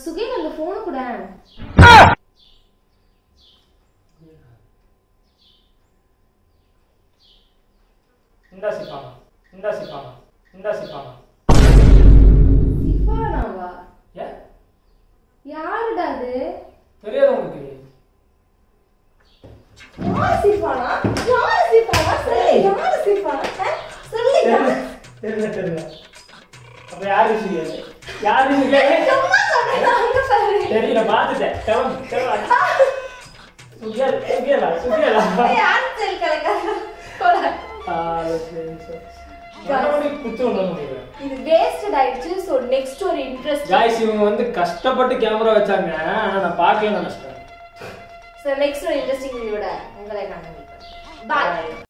சுகேன் அந்த போன கூட இந்தா சிப்பானா இந்தா சிப்பானா இந்தா சிப்பானா சிஃபானாவா ஏ யாருடா அது தெரியாது உங்களுக்கு யார் சிஃபானா யார் சிஃபானா சொல்லு யார் சிஃபானா ஆ? சொல்லுங்க தெரியல தெரியல அப்ப யாரு சுகியல் யாரு சுகியல் சும்மா சொன்னேன் அங்க பாரு தெரியல பார்த்துட்டேன் செவன் செவன் சுகியல் சுகியலா சுகியலா யார் செல் கலக்காத போடா குத்து ஒன்று முடிக்கிறேன் இது வேஸ்டட் ஆயிடுச்சு சோ நெக்ஸ்ட் ஒரு இன்ட்ரெஸ்ட் காய்ஸ் இவங்க வந்து கஷ்டப்பட்டு கேமரா வச்சாங்க ஆனா நான் பார்க்கல நினைச்சிட்டேன் சோ நெக்ஸ்ட் ஒரு இன்ட்ரெஸ்டிங் வீடியோட உங்களை நான் பாய்